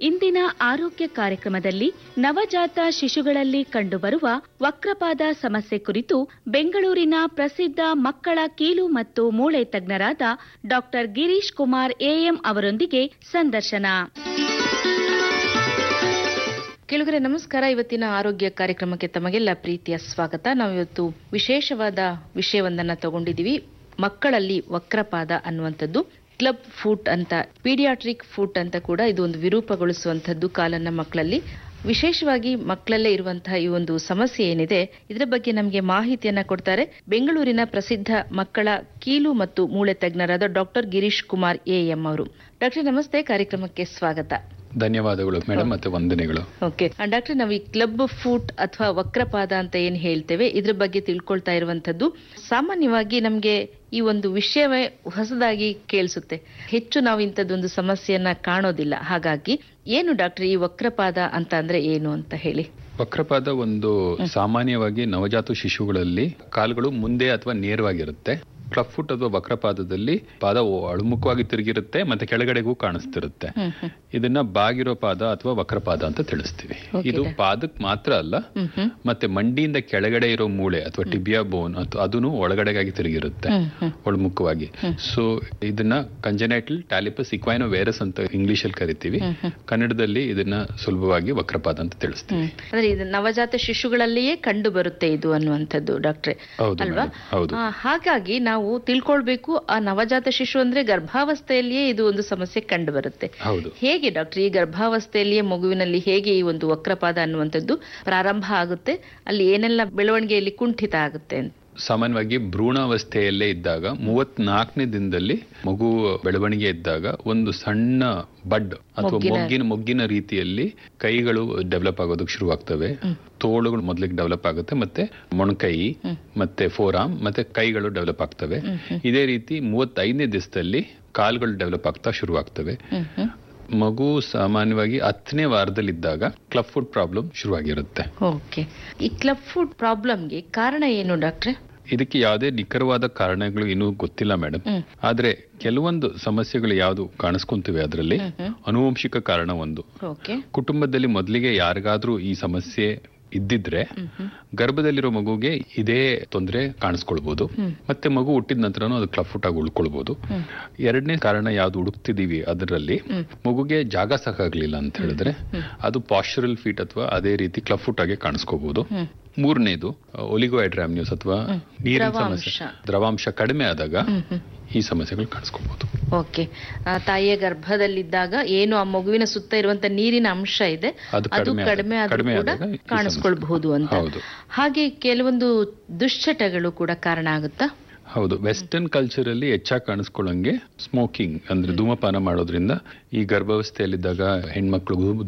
ಇಂದಿನ ಆರೋಗ್ಯ ಕಾರ್ಯಕ್ರಮದಲ್ಲಿ ನವಜಾತ ಶಿಶುಗಳಲ್ಲಿ ಕಂಡುಬರುವ ವಕ್ರಪಾದ ಸಮಸ್ಯೆ ಕುರಿತು ಬೆಂಗಳೂರಿನ ಪ್ರಸಿದ್ಧ ಮಕ್ಕಳ ಕೀಲು ಮತ್ತು ಮೂಳೆ ತಜ್ಞರಾದ ಡಾಕ್ಟರ್ ಗಿರೀಶ್ ಕುಮಾರ್ ಎಎಂ ಅವರೊಂದಿಗೆ ಸಂದರ್ಶನ ಕೇಳುಗರೆ ನಮಸ್ಕಾರ ಇವತ್ತಿನ ಆರೋಗ್ಯ ಕಾರ್ಯಕ್ರಮಕ್ಕೆ ತಮಗೆಲ್ಲ ಪ್ರೀತಿಯ ಸ್ವಾಗತ ನಾವು ಇವತ್ತು ವಿಶೇಷವಾದ ವಿಷಯವೊಂದನ್ನ ತಗೊಂಡಿದೀವಿ ಮಕ್ಕಳಲ್ಲಿ ವಕ್ರಪಾದ ಅನ್ನುವಂಥದ್ದು ಕ್ಲಬ್ ಫುಟ್ ಅಂತ ಪೀಡಿಯಾಟ್ರಿಕ್ ಫುಟ್ ಅಂತ ಕೂಡ ಇದು ಒಂದು ವಿರೂಪಗೊಳಿಸುವಂಥದ್ದು ಕಾಲನ್ನ ಮಕ್ಕಳಲ್ಲಿ ವಿಶೇಷವಾಗಿ ಮಕ್ಕಳಲ್ಲೇ ಇರುವಂತಹ ಈ ಒಂದು ಸಮಸ್ಯೆ ಏನಿದೆ ಇದರ ಬಗ್ಗೆ ನಮಗೆ ಮಾಹಿತಿಯನ್ನ ಕೊಡ್ತಾರೆ ಬೆಂಗಳೂರಿನ ಪ್ರಸಿದ್ಧ ಮಕ್ಕಳ ಕೀಲು ಮತ್ತು ಮೂಳೆ ತಜ್ಞರಾದ ಡಾಕ್ಟರ್ ಗಿರೀಶ್ ಕುಮಾರ್ ಎಎಂ ಅವರು ಡಾಕ್ಟರ್ ನಮಸ್ತೆ ಕಾರ್ಯಕ್ರಮಕ್ಕೆ ಸ್ವಾಗತ ಧನ್ಯವಾದಗಳು ಮೇಡಮ್ ಮತ್ತೆ ವಂದನೆಗಳು ಓಕೆ ಡಾಕ್ಟರ್ ನಾವು ಈ ಕ್ಲಬ್ ಫುಟ್ ಅಥವಾ ವಕ್ರಪಾದ ಅಂತ ಏನ್ ಹೇಳ್ತೇವೆ ಇದ್ರ ಬಗ್ಗೆ ತಿಳ್ಕೊಳ್ತಾ ಇರುವಂತದ್ದು ಸಾಮಾನ್ಯವಾಗಿ ನಮ್ಗೆ ಈ ಒಂದು ವಿಷಯವೇ ಹೊಸದಾಗಿ ಕೇಳಿಸುತ್ತೆ ಹೆಚ್ಚು ನಾವು ಇಂಥದ್ದೊಂದು ಸಮಸ್ಯೆಯನ್ನ ಕಾಣೋದಿಲ್ಲ ಹಾಗಾಗಿ ಏನು ಡಾಕ್ಟರ್ ಈ ವಕ್ರಪಾದ ಅಂತ ಅಂದ್ರೆ ಏನು ಅಂತ ಹೇಳಿ ವಕ್ರಪಾದ ಒಂದು ಸಾಮಾನ್ಯವಾಗಿ ನವಜಾತ ಶಿಶುಗಳಲ್ಲಿ ಕಾಲುಗಳು ಮುಂದೆ ಅಥವಾ ನೇರವಾಗಿರುತ್ತೆ ಕ್ಲಬ್ ಫುಟ್ ಅಥವಾ ವಕ್ರಪಾದದಲ್ಲಿ ಪಾದ ಅಳುಮುಖವಾಗಿ ತಿರುಗಿರುತ್ತೆ ಮತ್ತೆ ಕೆಳಗಡೆಗೂ ಕಾಣಿಸ್ತಿರುತ್ತೆ ಇದನ್ನ ಬಾಗಿರೋ ಪಾದ ಅಥವಾ ವಕ್ರಪಾದ ಅಂತ ತಿಳಿಸ್ತೀವಿ ಇದು ಪಾದಕ್ ಮಾತ್ರ ಅಲ್ಲ ಮತ್ತೆ ಮಂಡಿಯಿಂದ ಕೆಳಗಡೆ ಇರೋ ಮೂಳೆ ಅಥವಾ ಟಿಬಿಯಾ ಬೋನ್ ಅಥವಾ ಅದನ್ನು ಒಳಗಡೆಗಾಗಿ ತಿರುಗಿರುತ್ತೆ ಒಳಮುಖವಾಗಿ ಸೊ ಇದನ್ನ ಕಂಜನೈಟಲ್ ಟ್ಯಾಲಿಪಸ್ ಇಕ್ವೈನೋ ವೈರಸ್ ಅಂತ ಇಂಗ್ಲಿಷ್ ಅಲ್ಲಿ ಕರಿತೀವಿ ಕನ್ನಡದಲ್ಲಿ ಇದನ್ನ ಸುಲಭವಾಗಿ ವಕ್ರಪಾದ ಅಂತ ತಿಳಿಸ್ತೀವಿ ಅಂದ್ರೆ ಇದು ನವಜಾತ ಶಿಶುಗಳಲ್ಲಿಯೇ ಕಂಡು ಬರುತ್ತೆ ಇದು ಅನ್ನುವಂಥದ್ದು ಡಾಕ್ಟ್ರೆ ಹೌದು ಅಲ್ವಾ madam, ಹೌದು ಆ, ಹಾಗಾಗಿ ನಾವು ತಿಳ್ಕೊಳ್ಬೇಕು ಆ ನವಜಾತ ಶಿಶು ಅಂದ್ರೆ ಗರ್ಭಾವಸ್ಥೆಯಲ್ಲಿಯೇ ಇದು ಒಂದು ಸಮಸ್ಯೆ ಕಂಡು ಬರುತ್ತೆ ಹೌದು ಹೇಗೆ ಡಾಕ್ಟರ್ ಈ ಗರ್ಭಾವಸ್ಥೆಯಲ್ಲಿಯೇ ಮಗುವಿನಲ್ಲಿ ಹೇಗೆ ಈ ಒಂದು ವಕ್ರಪಾದ ಅನ್ನುವಂಥದ್ದು ಪ್ರಾರಂಭ ಆಗುತ್ತೆ ಅಲ್ಲಿ ಏನೆಲ್ಲ ಬೆಳವಣಿಗೆಯಲ್ಲಿ ಕುಂಠಿತ ಆಗುತ್ತೆ ಅಂತ ಸಾಮಾನ್ಯವಾಗಿ ಭ್ರೂಣಾವಸ್ಥೆಯಲ್ಲೇ ಇದ್ದಾಗ ಮೂವತ್ನಾಲ್ಕನೇ ದಿನದಲ್ಲಿ ಮಗು ಬೆಳವಣಿಗೆ ಇದ್ದಾಗ ಒಂದು ಸಣ್ಣ ಬಡ್ ಅಥವಾ ಮೊಗ್ಗಿನ ಮೊಗ್ಗಿನ ರೀತಿಯಲ್ಲಿ ಕೈಗಳು ಡೆವಲಪ್ ಆಗೋದಕ್ಕೆ ಶುರುವಾಗ್ತವೆ ತೋಳುಗಳು ಮೊದಲಿಗೆ ಡೆವಲಪ್ ಆಗುತ್ತೆ ಮತ್ತೆ ಮೊಣಕೈ ಮತ್ತೆ ಫೋರಾಮ್ ಮತ್ತೆ ಕೈಗಳು ಡೆವಲಪ್ ಆಗ್ತವೆ ಇದೇ ರೀತಿ ಮೂವತ್ತೈದನೇ ದಿವಸದಲ್ಲಿ ಕಾಲುಗಳು ಡೆವಲಪ್ ಆಗ್ತಾ ಶುರುವಾಗ್ತವೆ ಮಗು ಸಾಮಾನ್ಯವಾಗಿ ಹತ್ತನೇ ವಾರದಲ್ಲಿದ್ದಾಗ ಕ್ಲಬ್ ಫುಡ್ ಪ್ರಾಬ್ಲಮ್ ಶುರುವಾಗಿರುತ್ತೆ ಓಕೆ ಈ ಕ್ಲಬ್ ಫುಡ್ ಪ್ರಾಬ್ಲಮ್ಗೆ ಕಾರಣ ಏನು ಡಾಕ್ಟ್ರೆ ಇದಕ್ಕೆ ಯಾವುದೇ ನಿಖರವಾದ ಕಾರಣಗಳು ಇನ್ನೂ ಗೊತ್ತಿಲ್ಲ ಮೇಡಮ್ ಆದ್ರೆ ಕೆಲವೊಂದು ಸಮಸ್ಯೆಗಳು ಯಾವುದು ಕಾಣಿಸ್ಕೊಂತಿವೆ ಅದರಲ್ಲಿ ಅನುವಂಶಿಕ ಕಾರಣ ಒಂದು ಓಕೆ ಕುಟುಂಬದಲ್ಲಿ ಮೊದಲಿಗೆ ಯಾರಿಗಾದ್ರೂ ಈ ಸಮಸ್ಯೆ ಇದ್ದಿದ್ರೆ ಗರ್ಭದಲ್ಲಿರೋ ಮಗುಗೆ ಇದೇ ತೊಂದರೆ ಕಾಣಿಸ್ಕೊಳ್ಬಹುದು ಮತ್ತೆ ಮಗು ಹುಟ್ಟಿದ ನಂತರನೂ ಅದು ಕ್ಲಫ್ಟ್ ಆಗಿ ಉಳ್ಕೊಳ್ಬಹುದು ಎರಡನೇ ಕಾರಣ ಯಾವ್ದು ಹುಡುಕ್ತಿದೀವಿ ಅದರಲ್ಲಿ ಮಗುಗೆ ಜಾಗ ಸಾಕಾಗ್ಲಿಲ್ಲ ಅಂತ ಹೇಳಿದ್ರೆ ಅದು ಪಾಶ್ಚರಲ್ ಫೀಟ್ ಅಥವಾ ಅದೇ ರೀತಿ ಕ್ಲಫ್ಟ್ ಆಗಿ ಕಾಣಿಸ್ಕೋಬಹುದು ಮೂರನೇದು ಒಲಿಗೋಹೈಡ್ರಾಮ್ನ್ಯೂಸ್ ಅಥವಾ ನೀರಿನ ಸಮಸ್ಯೆ ದ್ರವಾಂಶ ಕಡಿಮೆ ಆದಾಗ ಈ ಸಮಸ್ಯೆಗಳು ಕಾಣಿಸ್ಕೋಬಹುದು ಓಕೆ ಆ, ತಾಯಿಯ ಗರ್ಭದಲ್ಲಿದ್ದಾಗ ಏನು ಆ ಮಗುವಿನ ಸುತ್ತ ಇರುವಂತ ನೀರಿನ ಅಂಶ ಇದೆ ಅದು ಅದು ಕಡಿಮೆ ಕಡಿಮೆ ಆದ- ಆದ್ರೂ ಕಡಿಮೆ ಕೂಡ ಆದಾಗ ಈ ಸಮಸ್ಯೆ. ಕಾಣಿಸ್ಕೊಳ್ಬಹುದು ಅಂತ ಹೌದು. ಹಾಗೆ ಕೆಲವೊಂದು ದುಶ್ಚಟಗಳು ಕೂಡ ಕಾರಣ ಆಗುತ್ತಾ ಹೌದು ವೆಸ್ಟರ್ನ್ ಕಲ್ಚರ್ ಅಲ್ಲಿ ಹೆಚ್ಚಾಗಿ ಕಾಣಿಸ್ಕೊಳ್ಳಂಗೆ ಸ್ಮೋಕಿಂಗ್ ಅಂದ್ರೆ ಧೂಮಪಾನ ಮಾಡೋದ್ರಿಂದ ಈ ಗರ್ಭಾವಸ್ಥೆಯಲ್ಲಿದ್ದಾಗ ಹೆಣ್ಮಕ್ಳಿಗೂ